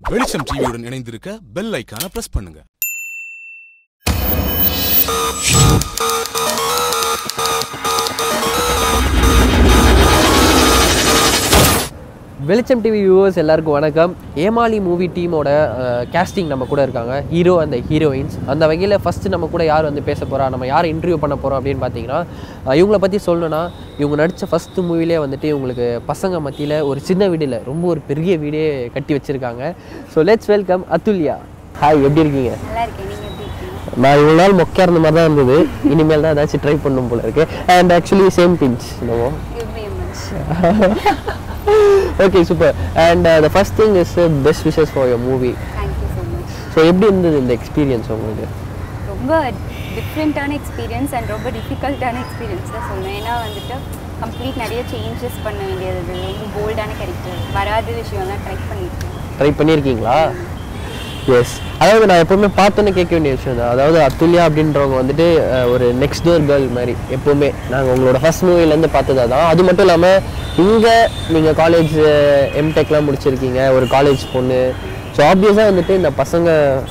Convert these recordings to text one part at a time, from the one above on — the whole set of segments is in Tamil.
வெளிச்சம் டிவியுடன் இணைந்திருக்க பெல் ஐக்கான பிரஸ் பண்ணுங்க வெளிச்சம் டிவி வியூவர்ஸ் எல்லாருக்கும் வணக்கம் ஏமாளி மூவி டீமோட கேஸ்டிங் நம்ம கூட இருக்காங்க ஹீரோ அந்த ஹீரோயின்ஸ் அந்த வகையில் ஃபஸ்ட்டு நம்ம கூட யார் வந்து பேச போகிறா நம்ம யாரை இன்டர்வியூ பண்ண போகிறோம் அப்படின்னு பார்த்தீங்கன்னா அஹ், இவங்கள பற்றி சொல்லணும்னா இவங்க நடித்த ஃபஸ்ட்டு மூவிலே வந்துட்டு இவங்களுக்கு பசங்க மத்தியில் ஒரு சின்ன வீடில் ரொம்ப ஒரு பெரிய வீடே கட்டி வச்சுருக்காங்க so let's welcome Athulya hi எப்படி இருக்கீங்க நல்லா இருக்கேன் நீங்க எப்படி இருக்கீங்க நான் இவ்வளோ நாள் மொக்கையா இருந்த மாதிரி தான் இருந்தது இனிமேல் தான் ஏதாச்சும் ட்ரை பண்ணும் போல இருக்கு அண்ட் ஆக்சுவலி சேம் பிஞ்ச் நம்ம You very much. Okay super and the first thing is best wishes for your movie Thank you so much. So எப்படி இருந்தது இந்த எக்ஸ்பீரியன்ஸ் உங்களுக்கு ரொம்ப டிஃப்ரெண்ட்டான எக்ஸ்பீரியன்ஸ் அண்ட் ரொம்ப டிஃபிகல்ட்டான எக்ஸ்பீரியன்ஸ் தான் சொல்லுவேன் ஏன்னா வந்துட்டு கம்ப்ளீட் நிறைய சேஞ்சஸ் பண்ண வேண்டியது ரொம்ப போல்டான கேரக்டர் வராத விஷயம் தான் ட்ரை பண்ணியிருக்கேன் ட்ரை பண்ணியிருக்கீங்களா எஸ் அதாவது நான் எப்பவுமே பார்த்தோன்னே கேட்க வேண்டிய விஷயம் தான் அதாவது அத்துல்யா அப்படின்றவங்க வந்துட்டு அஹ், ஒரு நெக்ஸ்ட் டோர் கேர்ள் மாதிரி எப்பவுமே நாங்கள் உங்களோட ஃபர்ஸ்ட் மூவிலேருந்து பார்த்ததா தான் அது மட்டும் இல்லாமல் இங்கே நீங்கள் காலேஜ் எம்டெக்லாம் முடிச்சிருக்கீங்க ஒரு காலேஜ் பொண்ணு ஸோ ஆப்வியஸாக வந்துட்டு இந்த பசங்க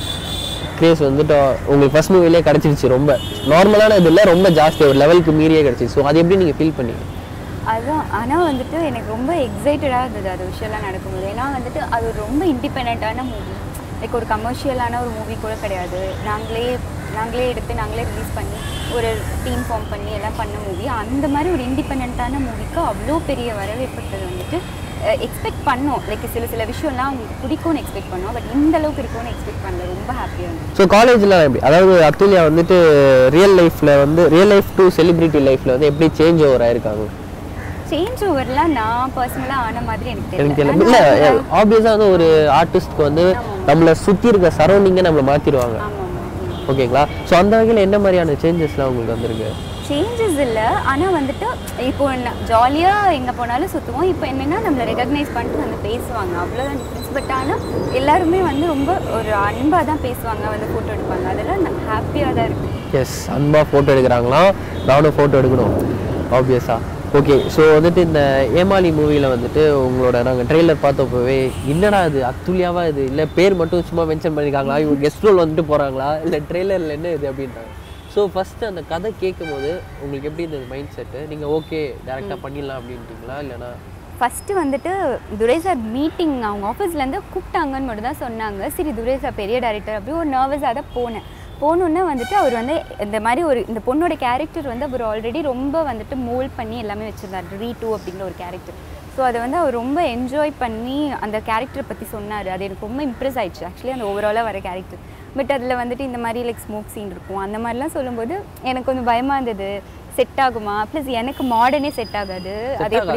கிரேஸ் வந்துட்டு உங்களுக்கு ஃபர்ஸ்ட் மூவிலே கிடச்சிருச்சு ரொம்ப நார்மலான இது இல்லை ரொம்ப ஜாஸ்தி ஒரு லெவலுக்கு மீறியே கிடச்சிச்சு ஸோ அது எப்படி நீங்கள் ஃபீல் பண்ணீங்க அதுதான் ஆனால் வந்துட்டு எனக்கு ரொம்ப எக்ஸைட்டடாக இருந்தது அது விஷயம்லாம் நடக்கும்போது ஏன்னா வந்துட்டு அது ஒரு ரொம்ப இண்டிபெண்ட்டான மூவி லைக் ஒரு கமர்ஷியலான ஒரு மூவி கூட கிடையாது நாங்களே நாங்களே எடுத்து நாங்களே ரிலீஸ் பண்ணி ஒரு டீம் ஃபார்ம் பண்ணி எல்லாம் பண்ண மூவி அந்த மாதிரி ஒரு இண்டிபெண்ட்டான மூவிக்கு அவ்வளோ பெரிய வரவேற்பட்டது வந்துட்டு எக்ஸ்பெக்ட் பண்ணோம் லைக் சில சில விஷயம்லாம் அவங்களுக்கு பிடிக்கும்னு எக்ஸ்பெக்ட் பண்ணோம் பட் இந்த அளவுக்கு இருக்கும்னு எக்ஸ்பெக்ட் பண்ணல ரொம்ப ஹாப்பியாக இருந்தது ஸோ காலேஜில் எப்படி அதாவது அத்துல்யா வந்துட்டு ரியல் லைஃப்பில் வந்து ரியல் லைஃப் டு செலிபிரிட்டி லைஃப்பில் வந்து எப்படி சேஞ்ச் ஓவர் ஆயிருக்காங்க சேஞ்ச் ஓவர்லாம் நான் பர்சனலாக ஆன மாதிரி எனக்கு எனக்கு தெரியல தெரியல இல்லை ஆப்வியஸாக வந்து ஒரு ஆர்டிஸ்ட்க்கு வந்து நம்மளை சுற்றி இருக்க சரௌண்டிங்கை நம்மளை மாற்றிடுவாங்க ஆமாம் ஆமாம் ஓகேங்களா ஸோ அந்த வகையில் என்ன மாதிரியான சேஞ்சஸ்லாம் உங்களுக்கு வந்திருக்கு சேஞ்சஸ் இல்லை ஆனால் வந்துட்டு இப்போ ஜாலியாக எங்கே போனாலும் சுற்றுவோம் இப்போ என்னென்னா நம்மளை ரெகக்னைஸ் பண்ணிட்டு வந்து பேசுவாங்க அவ்வளோதான் டிஃப்ரென்ஸ் பட் ஆனால் எல்லாருமே வந்து ரொம்ப ஒரு அன்பாக தான் பேசுவாங்க வந்து ஃபோட்டோ எடுப்பாங்க அதெல்லாம் நான் ஹாப்பியாக தான் இருக்கு எஸ் அன்பாக ஃபோட்டோ எடுக்கிறாங்களாம் நானும் ஃபோட்டோ எடுக்கணும் ஆப்வியஸாக ஓகே ஸோ வந்துட்டு இந்த ஏமாளி மூவியில் வந்துட்டு உங்களோட நாங்கள் ட்ரெய்லர் பார்த்தப்பவே என்னடா இது அத்துலியாவா இது இல்லை பேர் மட்டும் சும்மா மென்ஷன் பண்ணியிருக்காங்களா இவங்க கெஸ்ட் ரோல் வந்துட்டு போகிறாங்களா இல்லை ட்ரெய்லரில் என்ன இது அப்படின்றாங்க ஸோ ஃபஸ்ட்டு அந்த கதை கேட்கும்போது உங்களுக்கு எப்படி இருந்தது மைண்ட் செட்டு நீங்கள் ஓகே டேரெக்டாக பண்ணிடலாம் அப்படின்ட்டீங்களா இல்லைனா ஃபஸ்ட்டு வந்துட்டு துரை சார் மீட்டிங் அவங்க ஆஃபீஸ்லேருந்து கூப்பிட்டாங்கன்னு மட்டும் தான் சொன்னாங்க சரி துரை சார் பெரிய டேரக்டர் அப்படி ஒரு நர்வஸாக தான் போனேன் போனோன்னே வந்துட்டு அவர் வந்து இந்த மாதிரி ஒரு இந்த பொண்ணோட கேரக்டர் வந்து அவர் ஆல்ரெடி ரொம்ப வந்துட்டு மோல்ட் பண்ணி எல்லாமே வச்சுருந்தார் ரீ டூ அப்படிங்கிற ஒரு கேரக்டர் ஸோ அதை வந்து அவர் ரொம்ப என்ஜாய் பண்ணி அந்த கேரக்டரை பற்றி சொன்னார் அது எனக்கு ரொம்ப இம்ப்ரெஸ் ஆயிடுச்சு ஆக்சுவலி அந்த ஓவராலாக வர கேரக்டர் பட் அதில் வந்துட்டு இந்த மாதிரி லைக் ஸ்மோக் சீன் இருக்கும் அந்த மாதிரிலாம் சொல்லும்போது எனக்கு கொஞ்சம் பயமாக இருந்தது செட் ஆகுமா ப்ளஸ் எனக்கு மாடர்னே செட் ஆகாது அது எப்படி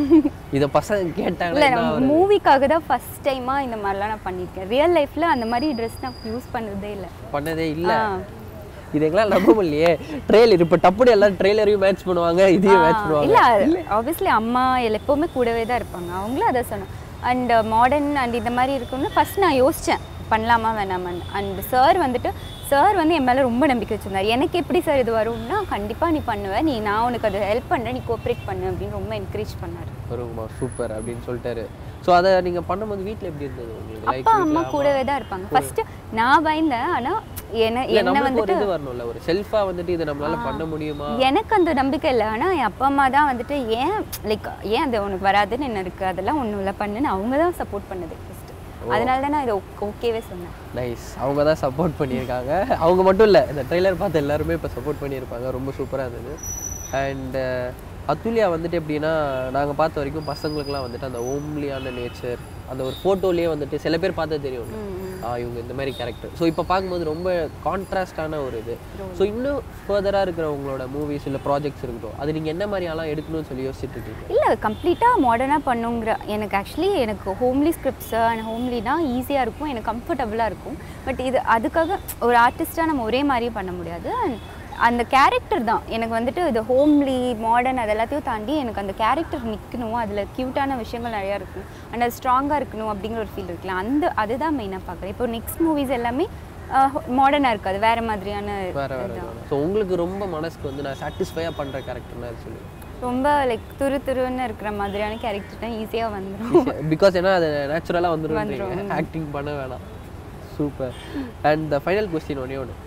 இதை பசங்க இல்லை கேட்டாங்கன்னா நான் மூவிக்காக தான் ஃபர்ஸ்ட் டைமாக இந்த மாதிரிலாம் நான் பண்ணியிருக்கேன் ரியல் லைஃப்பில் அந்த மாதிரி ட்ரெஸ் நான் யூஸ் பண்ணதே இல்லை பண்ணதே இல்லை ஆ. இது எங்களால் நம்ப முடியலையே ட்ரெய்லர் இப்போ டப்புனு எல்லாம் ட்ரெய்லரையும் மேட்ச் பண்ணுவாங்க இதையும் மேட்ச் பண்ணுவாங்க இல்லை ஆப்வியஸ்லி அம்மா எல்லாம் எப்போவுமே கூடவே தான் இருப்பாங்க அவங்களும் அதை சொன்னோம் அண்ட் மாடர்ன் அண்ட் இந்த மாதிரி இருக்குன்னு ஃபர்ஸ்ட் நான் யோசித்தேன் பண்ணலாமா வேணாமான்னு அண்ட் சார் வந்துட்டு சார் வந்து என் மேலே ரொம்ப நம்பிக்கை வச்சிருந்தார் எனக்கு எப்படி சார் இது வரும்னா கண்டிப்பாக நீ பண்ணுவ நீ நான் உனக்கு அதை ஹெல்ப் பண்ணுறேன் நீ கோஆப்ரேட் பண்ணு அப்படின்னு ரொம்ப என்கரேஜ் பண்ணார் வருங்கம்மா சூப்பர் அப்படின்னு சொல்லிட்டாரு ஸோ அதை நீங்கள் பண்ணும்போது வீட்டில் எப்படி இருந்தது உங்களுக்கு லைக் அப்பா அம்மா கூடவே தான் இருப்பாங்க ஃபர்ஸ்ட் நான் பயந்தேன் ஆனால் என்ன இல்லை என்ன நம்மளுக்கு ஒரு வந்துட்டு இது வரணும்ல ஒரு செல்ஃபாக வந்துட்டு இதை நம்மளால பண்ண முடியுமா எனக்கு அந்த நம்பிக்கை இல்லை ஆனால் என் அப்பா அம்மா தான் வந்துட்டு ஏன் லைக் ஏன் அது உனக்கு வராதுன்னு என்ன இருக்குது அதெல்லாம் ஒன்றும் இல்லை பண்ணுன்னு அவங்க தான் சப்போர்ட் பண்ணது ஃபஸ்ட்டு அதனால தான் நான் இதை ஓகேவே சொன்னேன் நைஸ் அவங்க தான் சப்போர்ட் பண்ணியிருக்காங்க அவங்க மட்டும் இல்லை இந்த ட்ரெய்லர் பார்த்து எல்லாருமே இப்போ சப்போர்ட் பண்ணியிருப்பாங்க ரொம்ப சூப்பராக இருந்தது அண்ட் அத்துலியா வந்துட்டு எப்படின்னா நாங்கள் பார்த்த வரைக்கும் பசங்களுக்குலாம் வந்துட்டு அந்த ஓம்லியான நேச்சர் அந்த ஒரு ஃபோட்டோலேயே வந்துட்டு சில பேர் பார்த்தா தெரியும் ஆ இவங்க இந்த மாதிரி கேரக்டர் ஸோ இப்போ பார்க்கும்போது ரொம்ப கான்ட்ராஸ்டான ஒரு இது ஸோ இன்னும் ஃபர்தராக இருக்கிற உங்களோட மூவிஸ் இல்லை ப்ராஜெக்ட்ஸ் இருக்கட்டும் அது நீங்கள் என்ன மாதிரியெல்லாம் எடுக்கணும்னு சொல்லி யோசிச்சுட்டு இருக்கீங்க இல்லை கம்ப்ளீட்டாக மாடர்னாக பண்ணுங்கிற எனக்கு ஆக்சுவலி எனக்கு ஹோம்லி ஸ்கிரிப்ட்ஸ் அண்ட் ஹோம்லினா ஈஸியாக இருக்கும் எனக்கு கம்ஃபர்டபுளாக இருக்கும் பட் இது அதுக்காக ஒரு ஆர்டிஸ்ட்டாக நம்ம ஒரே மாதிரியே பண்ண முடியாது அண்ட் அந்த கேரக்டர் தான் எனக்கு வந்துட்டு இது ஹோம்லி மாடர்ன் அது எல்லாத்தையும் தாண்டி எனக்கு அந்த கேரக்டர் நிற்கணும் அதில் க்யூட்டான விஷயங்கள் நிறையா இருக்கும் அண்ட் அது ஸ்ட்ராங்காக இருக்கணும் அப்படிங்கிற ஒரு ஃபீல் இருக்குல்ல அந்த அதுதான் மெயினாக பார்க்குறேன் இப்போ நெக்ஸ்ட் மூவிஸ் எல்லாமே மாடர்னாக இருக்காது வேறு மாதிரியான வேற வேற ஸோ உங்களுக்கு ரொம்ப மனசுக்கு வந்து நான் சாட்டிஸ்ஃபையாக பண்ணுற கேரக்டர்னா அது சொல்லுங்கள் ரொம்ப லைக் துரு துருன்னு இருக்கிற மாதிரியான கேரக்டர் தான் ஈஸியாக வந்துடும் பிகாஸ் ஏன்னா அது நேச்சுரலாக வந்துடும் வந்துரும். ஆக்டிங் பண்ண வேணாம் super and the final question ஒன்றே ஒன்று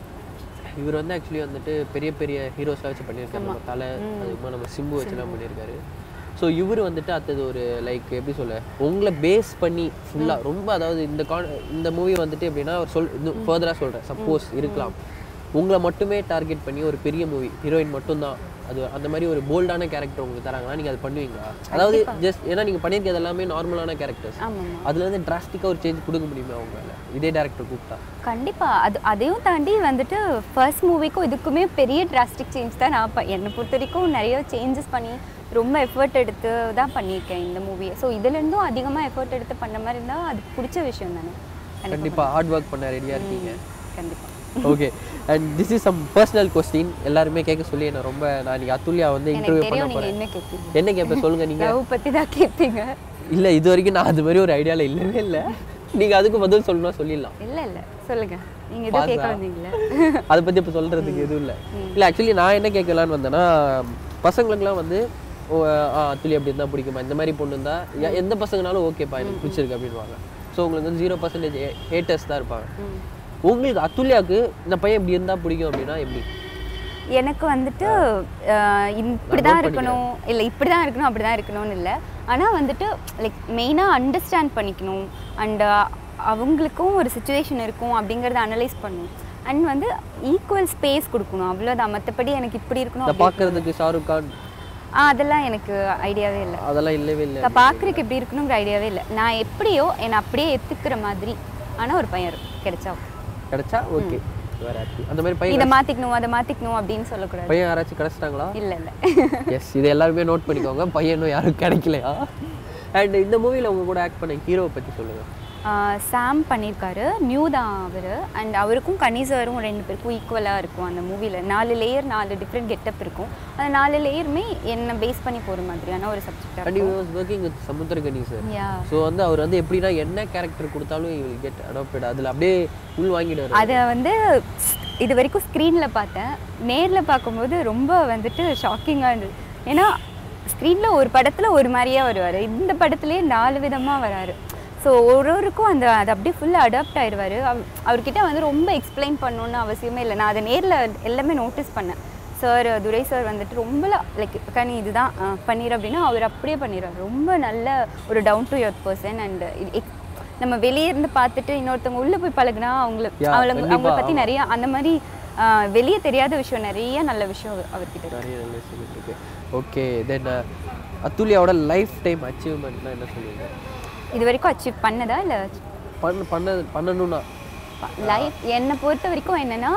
இவர் வந்து ஆக்சுவலி வந்துட்டு பெரிய பெரிய ஹீரோஸ்லாம் வச்சு பண்ணியிருக்காரு நம்ம தலை அதுக்கப்புறமா நம்ம சிம்பு வச்சுலாம் பண்ணியிருக்காரு ஸோ இவர் வந்துட்டு அடுத்தது ஒரு லைக் எப்படி சொல்ல உங்களை பேஸ் பண்ணி ஃபுல்லாக ரொம்ப அதாவது இந்த கான் இந்த மூவி வந்துட்டு எப்படின்னா அவர் சொல் இன்னும் ஃபர்தராக சொல்கிறேன் சப்போஸ் இருக்கலாம் உங்களை மட்டுமே டார்கெட் பண்ணி ஒரு பெரிய மூவி ஹீரோயின் மட்டும்தான் அது அந்த மாதிரி ஒரு போல்டான கேரக்டர் உங்களுக்கு தராங்கன்னா நீங்கள் அது பண்ணுவீங்களா அதாவது ஜஸ்ட் ஏன்னா நீங்கள் பண்ணியிருக்கிறது எல்லாமே நார்மலான கேரக்டர்ஸ் ஆமாம் அதுல இருந்து டிராஸ்டிக்காக ஒரு சேஞ்ச் கொடுக்க முடியுமா அவங்களால இதே டேரக்டர் கூப்பிட்டா கண்டிப்பாக அது அதையும் தாண்டி வந்துட்டு ஃபர்ஸ்ட் மூவிக்கும் இதுக்குமே பெரிய டிராஸ்டிக் சேஞ்ச் தான் நான் ப- என்னை பொறுத்த வரைக்கும் நிறைய சேஞ்சஸ் பண்ணி ரொம்ப எஃபர்ட் எடுத்து தான் பண்ணியிருக்கேன் இந்த மூவியை ஸோ இதுலேருந்தும் அதிகமாக எஃபர்ட் எடுத்து பண்ண மாதிரி இருந்தால் அது பிடிச்ச விஷயம் தானே கண்டிப்பா ஹார்ட் ஒர்க் பண்ண ரெடியா இருக்கீங்க கண்டிப்பாக okay and this is some personal question எல்லாருமே கேட்க சொல்லி என்ன ரொம்ப நான் இன்னைக்கு அத்துல்யா வந்து எனக்கு இன்டர்வியூ பண்ண தெரியும் நீங்கள் போறேன் என்ன கேட்பீங்க என்ன கேட்பேன் சொல்லுங்க நீங்க லவ் பற்றி தான் கேட்பீங்க இல்ல இது வரைக்கும் நான் அது மாதிரி ஒரு ஐடியால இல்லவே இல்லை நீங்க அதுக்கு பதில் சொல்லணும்னா சொல்லிடலாம் இல்லை இல்லை சொல்லுங்க நீங்கள் எதுவும் கேட்க பாசா. வந்தீங்களே அதை பத்தி இப்போ சொல்றதுக்கு எதுவும் இல்லை இல்லை ஆக்சுவலி நான் என்ன கேட்கலான்னு வந்தேன்னா பசங்களுக்குலாம் வந்து ஓ ஆ அத்துலி அப்படி இருந்தால் பிடிக்குமா இந்த மாதிரி பொண்ணு இருந்தா எ- எந்த பசங்கனாலும் ஓகேப்பா எனக்கு பிடிச்சிருக்கு அப்படின்வாங்க ஸோ உங்களுக்கு வந்து ஜீரோ பர்சன்டேஜ் ஹேட்டர்ஸ் தான் இருப்பாங்க உங்களுக்கு அத்துல்யாவுக்கு இந்த பையன் இப்படி இருந்தா பிடிக்கும் அப்படின்னா எப்படி எனக்கு வந்துட்டு அஹ், இப்படி தான் இருக்கணும் இல்லை இப்படி தான் இருக்கணும் அப்படி தான் இருக்கணும்னு இல்லை ஆனால் வந்துட்டு லைக் மெயினாக அண்டர்ஸ்டாண்ட் பண்ணிக்கணும் அண்ட் அவங்களுக்கும் ஒரு சுச்சுவேஷன் இருக்கும் அப்படிங்கிறத அனலைஸ் பண்ணணும் அண்ட் வந்து ஈக்குவல் ஸ்பேஸ் கொடுக்கணும் அவ்வளோதான் மற்றபடி எனக்கு இப்படி இருக்கணும் இந்த அப்படி பார்க்கறதுக்கு ஷாருக் கான் ஆ அதெல்லாம் எனக்கு ஐடியாவே இல்லை அதெல்லாம் இல்லவே இல்லை நான் பார்க்குறதுக்கு எப்படி இருக்கணுங்கிற ஐடியாவே இல்லை நான் எப்படியோ என்னை அப்படியே ஏற்றுக்கிற மாதிரி ஆனால் ஒரு பையன் இருக்கும் கிடைச்சா கிடைச்சா ஓகே வேற happy. அந்த மாதிரி பையன் இதை மாற்றிக்கணும் அதை மாற்றிக்கணும் அப்படின்னு சொல்லக்கூடாது பையன் யாராச்சும் கிடைச்சிட்டாங்களா இல்லை இல்லை எஸ் இது எல்லாருமே நோட் பண்ணிக்கோங்க பையனும் யாரும் கிடைக்கலையா அண்ட் இந்த மூவியில் உங்க கூட ஆக்ட் பண்ண ஹீரோவை பற்றி சொல்லுங்க சாம் பண்ணியிருக்காரு நியூ தான் அவர் அண்ட் அவருக்கும் கனி சாரும் ரெண்டு பேருக்கும் ஈக்குவலாக இருக்கும் அந்த மூவியில் நாலு லேயர் நாலு டிஃப்ரெண்ட் கெட்டப் இருக்கும் அந்த நாலு லேயருமே என்னை பேஸ் பண்ணி போகிற மாதிரியான ஒரு சப்ஜெக்டாக அண்ட் யூ இருக்கும் was working with Samuthirakani sir yeah so வந்து அவர் வந்து எப்படின்னா என்ன கேரக்டர் கொடுத்தாலும் யூ வில் கெட் அடாப்டட் அதில் அப்படியே உள் வாங்கிடுவார் அதை வந்து இது வரைக்கும் ஸ்க்ரீனில் பார்த்தேன் நேரில் பார்க்கும்போது ரொம்ப வந்துட்டு ஷாக்கிங்காக இருந்தது ஏன்னா ஸ்க்ரீனில் ஒரு படத்தில் ஒரு மாதிரியே வருவார் இந்த படத்துலேயே நாலு விதமாக வராரு ஸோ ஒரு ஒருக்கும் அந்த அது அப்படியே ஃபுல்லாக அடாப்ட் ஆயிடுவார் அவர்கிட்ட வந்து ரொம்ப எக்ஸ்பிளைன் பண்ணணுன்னு அவசியமே இல்லை நான் அதை நேரில் எல்லாமே நோட்டீஸ் பண்ணேன் சார் துரை சார் வந்துட்டு ரொம்ப லைக் கனி இதுதான் அஹ், பண்ணிடு அப்படின்னா அவர் அப்படியே பண்ணிடுவார் ரொம்ப நல்ல ஒரு down to earth person and நம்ம வெளியே இருந்து பார்த்துட்டு இன்னொருத்தவங்க உள்ளே போய் பழகுனா அவங்கள Yeah, அவங்கள கண்டிப்பா, அவங்கள பற்றி ஆமா. நிறைய அந்த மாதிரி ஆஹ், வெளியே தெரியாத விஷயம் நிறைய நல்ல விஷயம் அவர்- அவர்கிட்ட இருக்கு நிறைய நல்ல விஷயம் இருக்கு ஓகே தென் அத்துல்யாவோட லைஃப் டைம் அச்சீவ்மெண்ட்னா என்ன சொல்லுவீங்க இது வரைக்கும் அச்சீவ் பண்ணதா இல்லை பண்ண பண்ண பண்ணணும்னா லைஃப் என்னை பொறுத்த வரைக்கும் என்னென்னா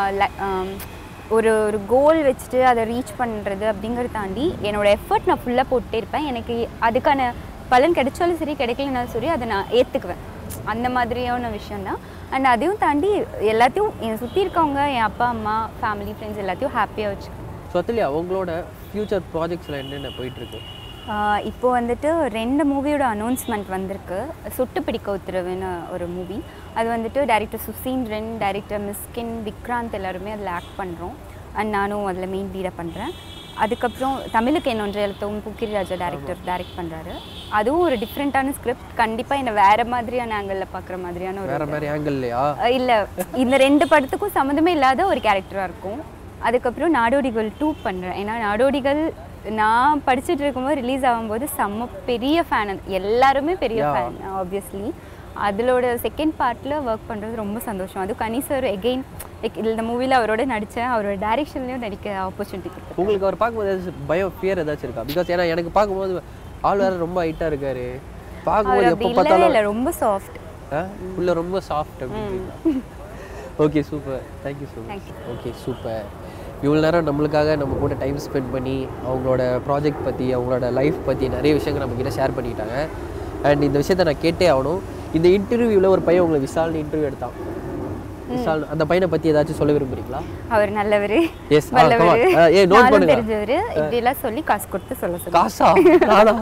ஒரு ஒரு கோல் வச்சுட்டு அதை ரீச் பண்ணுறது அப்படிங்கிறத தாண்டி என்னோட எஃபர்ட் நான் ஃபுல்லாக போட்டுட்டே இருப்பேன் எனக்கு அதுக்கான பலன் கிடைச்சாலும் சரி கிடைக்கலனாலும் சரி அதை நான் ஏற்றுக்குவேன் அந்த மாதிரியான விஷயம் தான் அண்ட் அதையும் தாண்டி எல்லாத்தையும் என்னை சுற்றி இருக்கவங்க என் அப்பா அம்மா ஃபேமிலி ஃப்ரெண்ட்ஸ் எல்லாத்தையும் ஹாப்பியாக வச்சுக்கேன் ஸோ அத்துல்யா உங்களோட ஃப்யூச்சர் ப்ராஜெக்ட்ஸில் என்னென்ன போயிட்டு இருக்கு ஆஹ் இப்போ வந்துட்டு ரெண்டு மூவியோட அனௌன்ஸ்மெண்ட் வந்திருக்கு சுட்டு பிடிக்க உத்தரவுன்னு ஒரு மூவி அது வந்துட்டு டைரக்டர் சுசீந்திரன் டைரக்டர் மிஸ்கின் விக்ராந்த் எல்லாருமே அதில் ஆக்ட் பண்ணுறோம் அண்ட் நானும் அதில் மெயின் லீடாக பண்ணுறேன் அதுக்கப்புறம் தமிழுக்கு என்னொன்று எழுத்தவும் புக்கிரி ராஜா டேரக்டர் டைரக்ட் பண்ணுறாரு அதுவும் ஒரு டிஃப்ரெண்ட்டான ஸ்கிரிப்ட் கண்டிப்பாக என்னை வேறு மாதிரியான ஆங்கிளில் பார்க்குற மாதிரியான ஒரு வேற மாதிரி ஆங்கிள் இல்லையா அஹ் இல்ல இந்த ரெண்டு படத்துக்கும் சம்மந்தமே இல்லாத ஒரு கேரக்டரா இருக்கும் அதுக்கப்புறம் நாடோடிகள் டூ பண்றேன் ஏன்னா நாடோடிகள் நான் படிச்சுட்டு இருக்கும்போது ரிலீஸ் ஆகும்போது செம்ம பெரிய ஃபேன் எல்லாருமே பெரிய Yeah. ஃபேன் ஆப்வியஸ்லி அதிலோட செகண்ட் பார்ட்டில் ஒர்க் பண்ணுறது ரொம்ப சந்தோஷம் அதுவும் கனி சார் எகெயின் இந்த மூவியில் அவரோட நடித்தேன் அவரோட டைரெக்ஷன்லேயும் நடிக்க ஆப்பர்ச்சுனிட்டி கொடுத்தேன் உங்களுக்கு அவர் பார்க்கும்போது ஏதாச்சும் பயம் ஃபியர் ஏதாச்சும் இருக்கா பிகாஸ் ஏன்னா எனக்கு பார்க்கும்போது ஆள் வேற ரொம்ப ஹைட்டாக இருக்காரு பார்க்கும்போது அவர் எப்போ அப்படி இல்லவே பார்த்தாலும் இல்லை ரொம்ப சாஃப்ட் ஆ? உள்ள ரொம்ப சாஃப்ட் அப்படின்றீங்களா okay super thank you so Thank much okay super இவ்வளோ நேரம் நம்மளுக்காக நம்ம கூட டைம் ஸ்பெண்ட் பண்ணி அவங்களோட ப்ராஜெக்ட் பற்றி அவங்களோட லைஃப் பற்றி நிறைய விஷயங்கள் நம்மக்கிட்ட ஷேர் பண்ணிக்கிட்டாங்க அண்ட் இந்த விஷயத்தை நான் கேட்டே ஆகணும் இந்த இன்டர்வியூவில் ஒரு பையன் உங்களை விசால்னு இன்டர்வியூ எடுத்தான் விசால் அந்த பையனை பற்றி ஏதாச்சும் சொல்ல விரும்புறீங்களா அவர் நல்லவர் Yes, ah, come on. நல்லவர் Ah, ஏய், note நானும் பண்ணுங்க. தெரிஞ்சவர் இப்படியெல்லாம் சொல்லி காசு கொடுத்து சொல்ல சொல்லி காசா நானா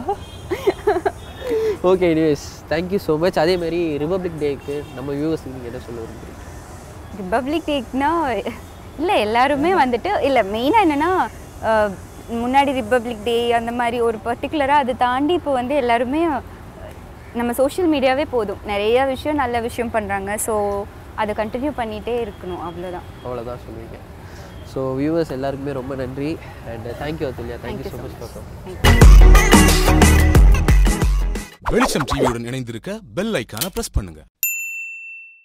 okay anyways thank you so much அதே மாதிரி ரிபப்ளிக் டேக்கு நம்ம வியூவர்ஸ்க்கு நீங்கள் என்ன சொல்ல விரும்புறீங்க ரிபப்ளிக் டேக்னா இல்லை எல்லாருமே வந்துட்டு இல்லை மெயினாக என்னென்னா முன்னாடி ரிப்பப்ளிக் டே அந்த மாதிரி ஒரு பர்டிகுலராக அதை தாண்டி இப்போ வந்து எல்லாருமே நம்ம சோஷியல் மீடியாவே போதும் நிறைய விஷயம் நல்ல விஷயம் பண்ணுறாங்க ஸோ அதை கண்டினியூ பண்ணிகிட்டே இருக்கணும் அவ்வளோதான் அவ்வளோதான் சொல்லுவீங்க ஸோ வியூவர்ஸ் எல்லாருக்குமே ரொம்ப நன்றி and thank you Athulya thank you so much for வெளிச்சம் டிவியுடன் இணைந்திருக்க பெல் ஐக்கான பிரஸ் பண்ணுங்க